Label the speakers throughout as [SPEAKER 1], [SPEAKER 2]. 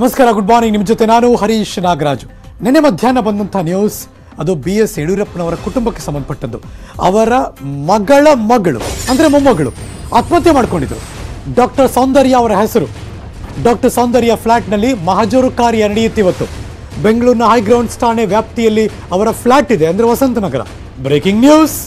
[SPEAKER 1] ನಮಸ್ಕಾರ good morning ನಿಮ್ಮ ಜೊತೆ ನಾನು ಹರೀಶ್ ನಾಗರಾಜು ನಿನ್ನೆ ಮಧ್ಯಾಹ್ನ ಬಂದಂಥ ನ್ಯೂಸ್ ಅದು ಬಿ ಎಸ್ ಯಡಿಯೂರಪ್ಪನವರ ಕುಟುಂಬಕ್ಕೆ ಸಂಬಂಧಪಟ್ಟದ್ದು ಅವರ ಮಗಳ ಮಗಳು ಅಂದರೆ ಮೊಮ್ಮಗಳು ಆತ್ಮಹತ್ಯೆ ಮಾಡ್ಕೊಂಡಿದ್ರು ಡಾಕ್ಟರ್ ಸೌಂದರ್ಯ ಅವರ ಹೆಸರು ಡಾಕ್ಟರ್ ಸೌಂದರ್ಯ ಫ್ಲ್ಯಾಟ್ನಲ್ಲಿ ಮಹಜರು ಕಾರ್ಯ ನಡೆಯುತ್ತೆ ಇವತ್ತು ಬೆಂಗಳೂರಿನ ಹೈಗ್ರೌಂಡ್ಸ್ ಠಾಣೆ ವ್ಯಾಪ್ತಿಯಲ್ಲಿ ಅವರ ಫ್ಲ್ಯಾಟ್ ಇದೆ ಅಂದರೆ ವಸಂತನಗರ ಬ್ರೇಕಿಂಗ್ ನ್ಯೂಸ್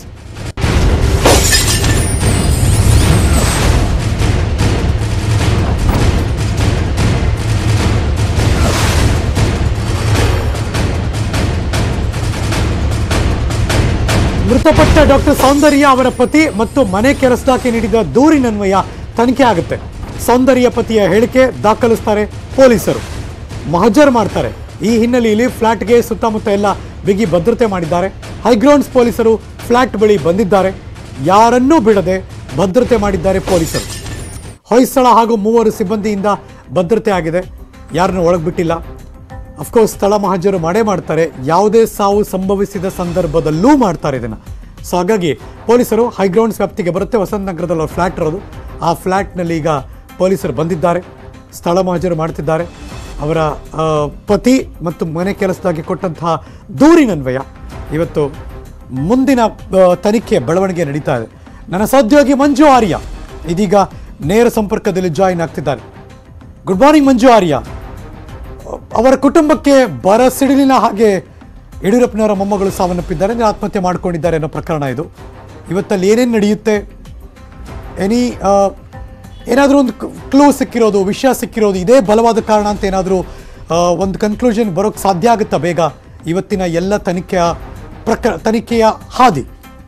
[SPEAKER 1] ಮೃತಪಟ್ಟ ಡಾಕ್ಟರ್ ಸೌಂದರ್ಯ ಅವರ ಪತಿ ಮತ್ತು ಮನೆ ಕೆಲಸದಾಕೆ ನೀಡಿದ ದೂರಿನನ್ವಯ ತನಿಖೆ ಆಗುತ್ತೆ ಸೌಂದರ್ಯ ಪತಿಯ ಹೇಳಿಕೆ ದಾಖಲಿಸ್ತಾರೆ ಪೊಲೀಸರು ಮಹಜರ್ ಮಾಡ್ತಾರೆ ಈ ಹಿನ್ನೆಲೆಯಲ್ಲಿ ಫ್ಲಾಟ್ಗೆ ಸುತ್ತಮುತ್ತ ಎಲ್ಲ ಬಿಗಿ ಭದ್ರತೆ ಮಾಡಿದ್ದಾರೆ ಹೈಗ್ರೌಂಡ್ಸ್ ಪೊಲೀಸರು ಫ್ಲಾಟ್ ಬಳಿ ಬಂದಿದ್ದಾರೆ ಯಾರನ್ನೂ ಬಿಡದೆ ಭದ್ರತೆ ಮಾಡಿದ್ದಾರೆ ಪೊಲೀಸರು ಹೊಯ್ಸಳ ಹಾಗೂ ಮೂವರು ಸಿಬ್ಬಂದಿಯಿಂದ ಭದ್ರತೆ ಆಗಿದೆ ಯಾರನ್ನು ಒಳಗೆ ಬಿಟ್ಟಿಲ್ಲ ಅಫ್ಕೋರ್ಸ್ ಸ್ಥಳ ಮಹಜರು ಮಾಡೇ ಮಾಡ್ತಾರೆ ಯಾವುದೇ ಸಾವು ಸಂಭವಿಸಿದ ಸಂದರ್ಭದಲ್ಲೂ ಮಾಡ್ತಾರೆ ಇದನ್ನು ಸೊ ಹಾಗಾಗಿ ಪೊಲೀಸರು ಹೈಗ್ರೌಂಡ್ಸ್ ವ್ಯಾಪ್ತಿಗೆ ಬರುತ್ತೆ ವಸಂತ ನಗರದಲ್ಲಿ ಅವ್ರ ಫ್ಲ್ಯಾಟ್ ಇರೋದು ಆ ಫ್ಲ್ಯಾಟ್ನಲ್ಲಿ ಈಗ ಪೊಲೀಸರು ಬಂದಿದ್ದಾರೆ ಸ್ಥಳ ಮಹಜರು ಮಾಡ್ತಿದ್ದಾರೆ ಅವರ ಆ, ಪತಿ ಮತ್ತು ಮನೆ ಕೆಲಸದಾಗಿ ಕೊಟ್ಟಂತಹ ದೂರಿನನ್ವಯ ಇವತ್ತು ಮುಂದಿನ ಆ, ತನಿಖೆ ಬೆಳವಣಿಗೆ ನಡೀತಾ ಇದೆ ನನ್ನ ಸಹೋದ್ಯೋಗಿ ಮಂಜು ಆರ್ಯ ಇದೀಗ ನೇರ ಸಂಪರ್ಕದಲ್ಲಿ ಜಾಯಿನ್ ಆಗ್ತಿದ್ದಾರೆ ಗುಡ್ ಮಾರ್ನಿಂಗ್ ಮಂಜು ಆರ್ಯ ಅವರ ಕುಟುಂಬಕ್ಕೆ ಬರ ಸಿಡಿಲಿನ ಹಾಗೆ ಯಡಿಯೂರಪ್ಪನವರ ಮೊಮ್ಮಗಳು ಸಾವನ್ನಪ್ಪಿದ್ದಾರೆ ಅಂದರೆ ಆತ್ಮಹತ್ಯೆ ಮಾಡ್ಕೊಂಡಿದ್ದಾರೆ ಅನ್ನೋ ಪ್ರಕರಣ ಇದು ಇವತ್ತಲ್ಲಿ ಏನೇನು ನಡೆಯುತ್ತೆ ಎನಿ ಏನಾದರೂ ಒಂದು ಕ್ಲೂ ಸಿಕ್ಕಿರೋದು ವಿಷಯ ಸಿಕ್ಕಿರೋದು ಇದೇ ಬಲವಾದ ಕಾರಣ ಅಂತ ಏನಾದರೂ ಒಂದು ಕನ್ಕ್ಲೂಷನ್ ಬರೋಕ್ಕೆ ಸಾಧ್ಯ ಆಗುತ್ತಾ ಬೇಗ ಇವತ್ತಿನ ಎಲ್ಲ ತನಿಖೆಯ ಪ್ರಕ ತನಿಖೆಯ ಹಾದಿ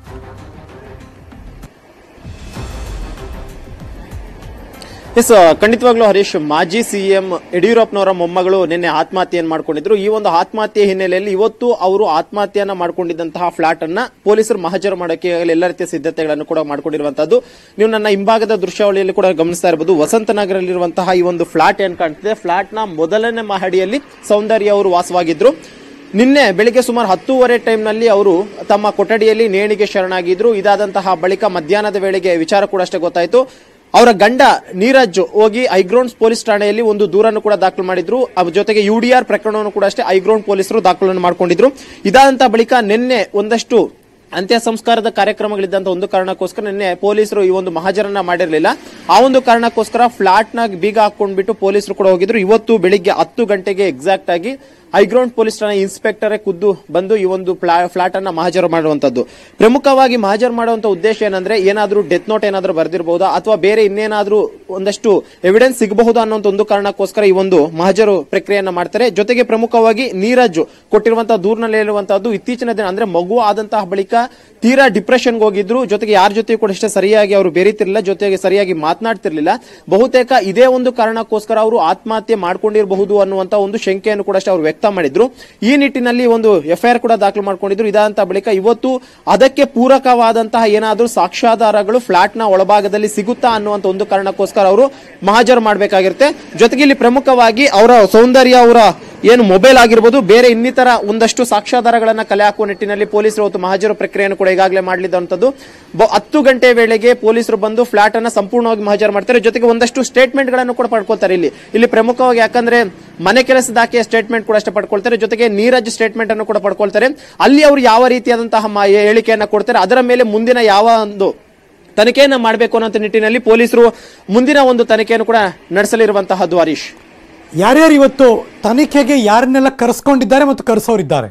[SPEAKER 2] ಎಸ್ ಖಂಡಿತವಾಗ್ಲೂ ಹರೀಶ್ ಮಾಜಿ ಸಿಎಂ ಯಡಿಯೂರಪ್ಪನವರ ಮೊಮ್ಮಗಳು ನಿನ್ನೆ ಆತ್ಮಹತ್ಯೆಯನ್ನು ಮಾಡ್ಕೊಂಡಿದ್ರು ಈ ಒಂದು ಆತ್ಮಹತ್ಯೆ ಹಿನ್ನೆಲೆಯಲ್ಲಿ ಇವತ್ತು ಅವರು ಆತ್ಮಹತ್ಯೆಯನ್ನ ಮಾಡ್ಕೊಂಡಿದ್ದಂತಹ ಫ್ಲಾಟ್ ಅನ್ನ ಪೊಲೀಸರು ಮಹಜರು ಮಾಡೋಕೆ ಈಗಾಗಲೇ ಎಲ್ಲ ರೀತಿಯ ಸಿದ್ಧತೆಗಳನ್ನು ಕೂಡ ಮಾಡ್ಕೊಂಡಿರುವಂತದ್ದು ನೀವು ನನ್ನ ಹಿಂಭಾಗದ ದೃಶ್ಯಾವಳಿಯಲ್ಲಿ ಕೂಡ ಗಮನಿಸ್ತಾ ಇರಬಹುದು ವಸಂತ ನಗರಲ್ಲಿರುವಂತಹ ಈ ಒಂದು ಫ್ಲಾಟ್ ಏನ್ ಕಾಣ್ತಿದೆ ಫ್ಲಾಟ್ ನ ಮೊದಲನೇ ಮಹಡಿಯಲ್ಲಿ ಸೌಂದರ್ಯ ಅವರು ವಾಸವಾಗಿದ್ರು ನಿನ್ನೆ ಬೆಳಿಗ್ಗೆ ಸುಮಾರು ಹತ್ತೂವರೆ ಟೈಮ್ನಲ್ಲಿ ಅವರು ತಮ್ಮ ಕೊಠಡಿಯಲ್ಲಿ ನೇಣಿಗೆ ಶರಣಾಗಿದ್ರು ಇದಾದಂತಹ ಬಳಿಕ ಮಧ್ಯಾಹ್ನದ ವೇಳೆಗೆ ವಿಚಾರ ಕೂಡ ಅಷ್ಟೇ ಗೊತ್ತಾಯಿತು ಅವರ ಗಂಡ ನೀರಜ್ ಹೋಗಿ ಐಗ್ರೌಂಡ್ಸ್ ಪೊಲೀಸ್ ಠಾಣೆಯಲ್ಲಿ ಒಂದು ದೂರನ್ನು ಕೂಡ ದಾಖಲು ಮಾಡಿದ್ರು ಅದ್ರ ಜೊತೆಗೆ ಯುಡಿಆರ್ ಪ್ರಕರಣವನ್ನು ಕೂಡ ಅಷ್ಟೇ ಐಗ್ರೌಂಡ್ ಪೊಲೀಸರು ದಾಖಲನ್ನು ಮಾಡ್ಕೊಂಡಿದ್ರು ಇದಾದಂತ ಬಳಿಕ ನಿನ್ನೆ ಒಂದಷ್ಟು ಅಂತ್ಯ ಸಂಸ್ಕಾರದ ಕಾರ್ಯಕ್ರಮಗಳಿದ್ದಂತ ಒಂದು ಕಾರಣಕ್ಕೋಸ್ಕರ ನಿನ್ನೆ ಪೊಲೀಸರು ಈ ಒಂದು ಮಹಾಜರನ್ನ ಮಾಡಿರಲಿಲ್ಲ ಆ ಒಂದು ಕಾರಣಕ್ಕೋಸ್ಕರ ಫ್ಲಾಟ್ ನ ಬೀಗ ಹಾಕೊಂಡ್ಬಿಟ್ಟು ಪೊಲೀಸರು ಕೂಡ ಹೋಗಿದ್ರು ಇವತ್ತು ಬೆಳಿಗ್ಗೆ ಹತ್ತು ಗಂಟೆಗೆ ಎಕ್ಸಾಕ್ಟ್ ಆಗಿ ಹೈಗ್ರೌಂಡ್ ಪೊಲೀಸ್ ಠಾಣೆ ಇನ್ಸ್ಪೆಕ್ಟರೇ ಖುದ್ದು ಬಂದು ಈ ಒಂದು ಫ್ಲಾಟ್ ಅನ್ನ ಮಹಾಜರು ಮಾಡುವಂತದ್ದು ಪ್ರಮುಖವಾಗಿ ಮಹಾಜರು ಮಾಡುವಂತ ಉದ್ದೇಶ ಏನಂದ್ರೆ ಏನಾದ್ರೂ ಡೆತ್ ನೋಟ್ ಏನಾದ್ರೂ ಬರೆದಿರಬಹುದಾ ಅಥವಾ ಬೇರೆ ಇನ್ನೇನಾದ್ರೂ ಒಂದಷ್ಟು ಎವಿಡೆನ್ಸ್ ಸಿಗಬಹುದಾ ಅನ್ನೋ ಒಂದು ಕಾರಣಕ್ಕೋಸ್ಕರ ಈ ಒಂದು ಮಹಾಜರು ಪ್ರಕ್ರಿಯೆಯನ್ನ ಮಾಡ್ತಾರೆ ಜೊತೆಗೆ ಪ್ರಮುಖವಾಗಿ ನೀರಜ್ ಕೊಟ್ಟಿರುವಂತಹ ದೂರಿನಲ್ಲಿ ಹೇಳುವಂತಹದ್ದು ಇತ್ತೀಚಿನ ದಿನ ಅಂದ್ರೆ ಮಗು ಆದಂತಹ ಬಳಿಕ ತೀರಾ ಡಿಪ್ರೆಷನ್ಗೆ ಹೋಗಿದ್ರು ಜೊತೆಗೆ ಯಾರ ಜೊತೆ ಕೂಡ ಅಷ್ಟೇ ಸರಿಯಾಗಿ ಅವರು ಬೆರೀತಿರ್ಲಿಲ್ಲ ಜೊತೆಗೆ ಸರಿಯಾಗಿ ಮಾತನಾಡ್ತಿರ್ಲಿಲ್ಲ ಬಹುತೇಕ ಇದೇ ಒಂದು ಕಾರಣಕ್ಕೋಸ್ಕರ ಅವರು ಆತ್ಮಹತ್ಯೆ ಮಾಡ್ಕೊಂಡಿರಬಹುದು ಅನ್ನುವಂತ ಒಂದು ಶಂಕೆಯನ್ನು ಕೂಡ ಅಷ್ಟೇ ಅವರು ವ್ಯಕ್ತ ಮಾಡಿದ್ರು ಈ ನಿಟ್ಟಿನಲ್ಲಿ ಒಂದು ಎಫ್ಐಆರ್ ಕೂಡ ದಾಖಲು ಮಾಡ್ಕೊಂಡಿದ್ರು ಇದಾದಂತ ಬಳಿಕ ಇವತ್ತು ಅದಕ್ಕೆ ಪೂರಕವಾದಂತಹ ಏನಾದರೂ ಸಾಕ್ಷ್ಯಾಧಾರಗಳು ಫ್ಲಾಟ್ ನ ಒಳಭಾಗದಲ್ಲಿ ಸಿಗುತ್ತಾ ಅನ್ನುವಂತ ಒಂದು ಕಾರಣಕ್ಕೋಸ್ಕರ ಅವರು ಮಹಾಜರು ಮಾಡಬೇಕಾಗಿರುತ್ತೆ ಜೊತೆಗೆ ಇಲ್ಲಿ ಪ್ರಮುಖವಾಗಿ ಅವರ ಸೌಂದರ್ಯ ಅವರ ಏನು ಮೊಬೈಲ್ ಆಗಿರ್ಬೋದು ಬೇರೆ ಇನ್ನಿತರ ಒಂದಷ್ಟು ಸಾಕ್ಷ್ಯಾಧಾರಗಳನ್ನ ಕಲೆ ಹಾಕುವ ನಿಟ್ಟಿನಲ್ಲಿ ಪೊಲೀಸರು ಇವತ್ತು ಮಹಾಜರು ಪ್ರಕ್ರಿಯೆಯನ್ನು ಕೂಡ ಈಗಾಗಲೇ ಮಾಡಲಿದ್ದಂಥದ್ದು ಬ- ಹತ್ತು ಗಂಟೆ ವೇಳೆಗೆ ಪೊಲೀಸರು ಬಂದು ಫ್ಲಾಟ್ ಅನ್ನ ಸಂಪೂರ್ಣವಾಗಿ ಮಹಾಜರು ಮಾಡ್ತಾರೆ ಜೊತೆಗೆ ಒಂದಷ್ಟು ಸ್ಟೇಟ್ಮೆಂಟ್ ಗಳನ್ನು ಕೂಡ ಪಡ್ಕೊಳ್ತಾರೆ ಇಲ್ಲಿ ಇಲ್ಲಿ ಪ್ರಮುಖವಾಗಿ ಯಾಕಂದ್ರೆ ಮನೆ ಕೆಲಸದಾಕೆಯ ಸ್ಟೇಟ್ಮೆಂಟ್ ಕೂಡ ಅಷ್ಟೇ ಪಡ್ಕೊಳ್ತಾರೆ ಜೊತೆಗೆ ನೀರಜ್ ಸ್ಟೇಟ್ಮೆಂಟ್ ಅನ್ನು ಕೂಡ ಪಡ್ಕೊಳ್ತಾರೆ ಅಲ್ಲಿ ಅವರು ಯಾವ ರೀತಿಯಾದಂತಹ ಮ- ಹೇಳಿಕೆಯನ್ನ ಕೊಡ್ತಾರೆ ಅದರ ಮೇಲೆ ಮುಂದಿನ ಯಾವ ಒಂದು ತನಿಖೆಯನ್ನ ಮಾಡಬೇಕು ಅನ್ನೋ ನಿಟ್ಟಿನಲ್ಲಿ ಪೊಲೀಸರು ಮುಂದಿನ ಒಂದು ತನಿಖೆಯನ್ನು ಕೂಡ ನಡೆಸಲಿರುವಂತಹದ್ದು ಹರೀಶ್
[SPEAKER 1] ಯಾರ್ಯಾರು ಇವತ್ತು ತನಿಖೆಗೆ ಯಾರನ್ನೆಲ್ಲ ಕರೆಸ್ಕೊಂಡಿದ್ದಾರೆ ಮತ್ತು ಕರೆಸೋರಿದ್ದಾರೆ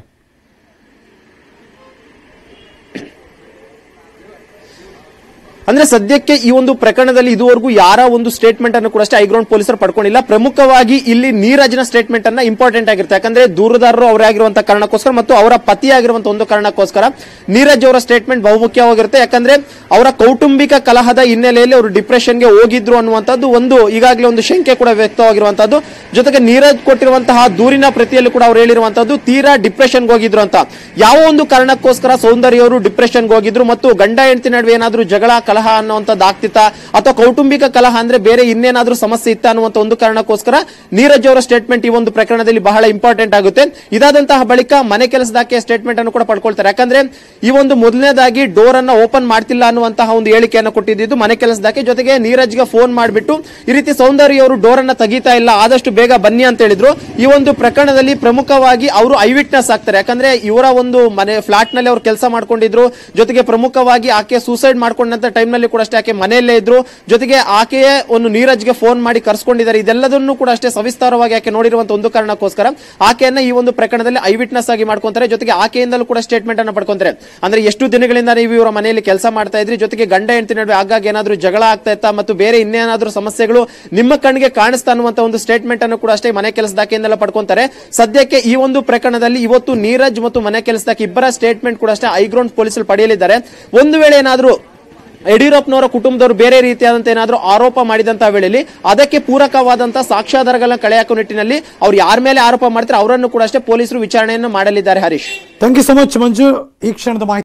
[SPEAKER 2] ಅಂದ್ರೆ ಸದ್ಯಕ್ಕೆ ಈ ಒಂದು ಪ್ರಕರಣದಲ್ಲಿ ಇದುವರೆಗೂ ಯಾರ ಒಂದು ಸ್ಟೇಟ್ಮೆಂಟ್ ಅನ್ನು ಕೂಡ ಅಷ್ಟೇ ಐಗ್ರೌಂಡ್ ಪೊಲೀಸರು ಪಡ್ಕೊಂಡಿಲ್ಲ ಪ್ರಮುಖವಾಗಿ ಇಲ್ಲಿ ನೀರಜ್ನ ಸ್ಟೇಟ್ಮೆಂಟ್ ಅನ್ನ ಇಂಪಾರ್ಟೆಂಟ್ ಆಗಿರುತ್ತೆ ಯಾಕಂದ್ರೆ ದೂರದಾರರು ಅವರೇ ಆಗಿರುವಂತಹ ಕಾರಣಕ್ಕೋಸ್ಕರ ಮತ್ತು ಅವರ ಪತಿ ಆಗಿರುವಂತಹ ಒಂದು ಕಾರಣಕ್ಕೋಸ್ಕರ ನೀರಜ್ ಅವರ ಸ್ಟೇಟ್ಮೆಂಟ್ ಬಹುಮುಖ್ಯವಾಗಿರುತ್ತೆ ಯಾಕಂದ್ರೆ ಅವರ ಕೌಟುಂಬಿಕ ಕಲಹದ ಹಿನ್ನೆಲೆಯಲ್ಲಿ ಅವರು ಡಿಪ್ರೆಷನ್ಗೆ ಹೋಗಿದ್ರು ಅನ್ನುವಂಥದ್ದು ಒಂದು ಈಗಾಗಲೇ ಒಂದು ಶಂಕೆ ಕೂಡ ವ್ಯಕ್ತವಾಗಿರುವಂತದ್ದು ಜೊತೆಗೆ ನೀರಜ್ ಕೊಟ್ಟಿರುವಂತಹ ದೂರಿನ ಪ್ರತಿಯಲ್ಲಿ ಕೂಡ ಅವ್ರು ಹೇಳಿರುವಂತದ್ದು ತೀರಾ ಡಿಪ್ರೆಷನ್ಗೆ ಹೋಗಿದ್ರು ಅಂತ ಯಾವ ಒಂದು ಕಾರಣಕ್ಕೋಸ್ಕರ ಸೌಂದರ್ಯ ಅವರು ಡಿಪ್ರೆಷನ್ಗೆ ಹೋಗಿದ್ರು ಮತ್ತು ಗಂಡ ಹೆಂಡತಿ ನಡುವೆ ಏನಾದ್ರೂ ಜಗಳ ಕಲಹ ಕಲಹ ಅನ್ನುವಂಥದ್ದು ಆಗ್ತಿತ್ತಾ ಅಥವಾ ಕೌಟುಂಬಿಕ ಕಲಹ ಅಂದ್ರೆ ಬೇರೆ ಇನ್ನೇನಾದ್ರೂ ಸಮಸ್ಯೆ ಇತ್ತ ಅನ್ನುವಂತ ಒಂದು ಕಾರಣಕ್ಕೋಸ್ಕರ ನೀರಜ್ ಅವರ ಸ್ಟೇಟ್ಮೆಂಟ್ ಈ ಒಂದು ಪ್ರಕರಣದಲ್ಲಿ ಬಹಳ ಇಂಪಾರ್ಟೆಂಟ್ ಆಗುತ್ತೆ ಇದಾದಂತಹ ಬಳಿಕ ಮನೆ ಕೆಲಸದಾಕೆ ಸ್ಟೇಟ್ಮೆಂಟ್ ಅನ್ನು ಕೂಡ ಪಡ್ಕೊಳ್ತಾರೆ ಯಾಕಂದ್ರೆ ಈ ಒಂದು ಮೊದಲನೇದಾಗಿ ಡೋರ್ ಅನ್ನ ಓಪನ್ ಮಾಡ್ತಿಲ್ಲ ಅನ್ನುವಂತಹ ಒಂದು ಹೇಳಿಕೆಯನ್ನು ಕೊಟ್ಟಿದ್ದು ಮನೆ ಕೆಲಸದಾಕೆ ಜೊತೆಗೆ ನೀರಜ್ಗೆ ಫೋನ್ ಮಾಡಿಬಿಟ್ಟು ಈ ರೀತಿ ಸೌಂದರ್ಯ ಅವರು ಡೋರ್ ಅನ್ನ ತೆಗಿತಾ ಇಲ್ಲ ಆದಷ್ಟು ಬೇಗ ಬನ್ನಿ ಅಂತ ಹೇಳಿದ್ರು ಈ ಒಂದು ಪ್ರಕರಣದಲ್ಲಿ ಪ್ರಮುಖವಾಗಿ ಅವರು ಐ ವಿಟ್ನೆಸ್ ಆಗ್ತಾರೆ ಯಾಕಂದ್ರೆ ಇವರ ಒಂದು ಮನೆ ಫ್ಲಾಟ್ ನಲ್ಲಿ ಅವ್ರು ಕೆಲಸ ಮಾಡ್ಕೊಂಡಿದ್ರು ಜೊತೆಗೆ ಪ್ರಮುಖವಾಗಿ ಆಕೆ ಸೂಸೈಡ್ ಮಾಡ್ಕೊಂಡಂತ ಟೈಮ್ ನಲ್ಲಿ ಕೂಡ ಅಷ್ಟೇ ಆಕೆ ಮನೆಯಲ್ಲೇ ಇದ್ರು ಜೊತೆಗೆ ಆಕೆಯೇ ಒಂದು ನೀರಜ್ಗೆ ಫೋನ್ ಮಾಡಿ ಕರ್ಸ್ಕೊಂಡಿದ್ದಾರೆ ಇದೆಲ್ಲದನ್ನು ಕೂಡ ಅಷ್ಟೇ ಸವಿಸ್ತಾರವಾಗಿ ಆಕೆ ನೋಡಿರುವಂತ ಒಂದು ಕಾರಣಕ್ಕೋಸ್ಕರ ಆಕೆಯನ್ನ ಈ ಒಂದು ಪ್ರಕರಣದಲ್ಲಿ ಐ ವಿಟ್ನೆಸ್ ಆಗಿ ಮಾಡ್ಕೊಂತಾರೆ ಜೊತೆಗೆ ಆಕೆಯಿಂದಲೂ ಕೂಡ ಸ್ಟೇಟ್ಮೆಂಟ್ ಅನ್ನು ಪಡ್ಕೊಂತಾರೆ ಅಂದ್ರೆ ಎಷ್ಟು ದಿನಗಳಿಂದ ನೀವು ಇವರ ಮನೆಯಲ್ಲಿ ಕೆಲಸ ಮಾಡ್ತಾ ಇದ್ರಿ ಜೊತೆಗೆ ಗಂಡ ಹೆಂಡತಿ ನಡುವೆ ಆಗಾಗ ಏನಾದ್ರೂ ಜಗಳ ಆಗ್ತಾ ಇತ್ತಾ ಮತ್ತು ಬೇರೆ ಇನ್ನೇನಾದ್ರೂ ಸಮಸ್ಯೆಗಳು ನಿಮ್ಮ ಕಣ್ಣಿಗೆ ಕಾಣಿಸ್ತಾ ಅನ್ನುವಂತ ಒಂದು ಸ್ಟೇಟ್ಮೆಂಟ್ ಅನ್ನು ಕೂಡ ಅಷ್ಟೇ ಮನೆ ಕೆಲಸದಾಕೆಯಿಂದೆಲ್ಲ ಪಡ್ಕೊಂತಾರೆ ಸದ್ಯಕ್ಕೆ ಈ ಒಂದು ಪ್ರಕರಣದಲ್ಲಿ ಇವತ್ತು ನೀರಜ್ ಮತ್ತು ಮನೆ ಕೆಲಸದಾಕೆ ಇಬ್ಬರ ಸ್ಟೇಟ್ಮೆಂಟ್ ಕೂಡ ಅಷ್ಟೇ ಹೈಗ್ರೌಂಡ್ ಪೊಲೀಸರು ಪಡೆಯಲಿದ್ದಾರೆ ಒಂದು ವೇಳೆ ಏನಾದ್ರೂ ಯಡಿಯೂರಪ್ಪನವರ ಕುಟುಂಬದವರು ಬೇರೆ ರೀತಿಯಾದಂತ ಏನಾದ್ರೂ ಆರೋಪ ಮಾಡಿದಂತಹ ವೇಳೆಯಲ್ಲಿ ಅದಕ್ಕೆ ಪೂರಕವಾದಂತಹ ಸಾಕ್ಷ್ಯಾಧಾರಗಳನ್ನ ಕಳೆ ಹಾಕೋ ನಿಟ್ಟಿನಲ್ಲಿ ಅವ್ರು ಯಾರ ಮೇಲೆ ಆರೋಪ ಮಾಡ್ತಾರೆ ಅವರನ್ನು ಕೂಡ ಅಷ್ಟೇ ಪೊಲೀಸರು ವಿಚಾರಣೆಯನ್ನು ಮಾಡಲಿದ್ದಾರೆ Harish
[SPEAKER 1] thank you so much Manju ಈ ಕ್ಷಣದ ಮಾಹಿತಿ